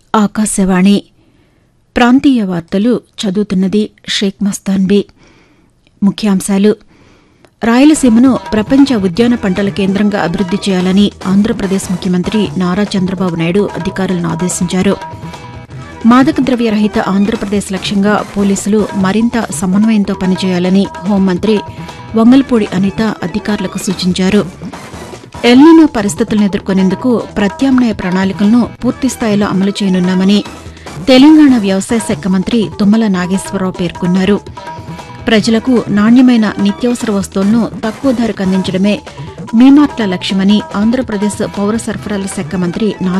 ఆకాశవాణి ప్రాంతీయ వార్తలు చదువుతున్నది షేక్ మస్తాన్బీ ముఖ్యాంశాలు రాయలసీమను ప్రపంచ ఉద్యాన పంటల కేంద్రంగా అభివృద్ది చేయాలని ఆంధ్రప్రదేశ్ ముఖ్యమంత్రి నారా చంద్రబాబు నాయుడు అధికారులను ఆదేశించారు మాదక ద్రవ్య రహిత ఆంధ్రప్రదేశ్ లక్ష్యంగా పోలీసులు మరింత సమన్వయంతో పనిచేయాలని హోంమంత్రి వంగల్పూడి అనిత అధికారులకు సూచించారు ఎల్నినో పరిస్థితులను ఎదుర్కొనేందుకు ప్రత్యామ్నాయ ప్రణాళికలను పూర్తిస్థాయిలో అమలు చేయనున్నామని తెలంగాణ వ్యవసాయ శాఖ మంత్రి తుమ్మల నాగేశ్వరరావు పేర్కొన్నారు ప్రజలకు నాణ్యమైన నిత్యావసర వస్తువులను తక్కువ ధరకు అందించడమే మీమార్ట్ల లక్ష్యమని ఆంధ్రప్రదేశ్ పౌర సరఫరాల శాఖ మంత్రి నా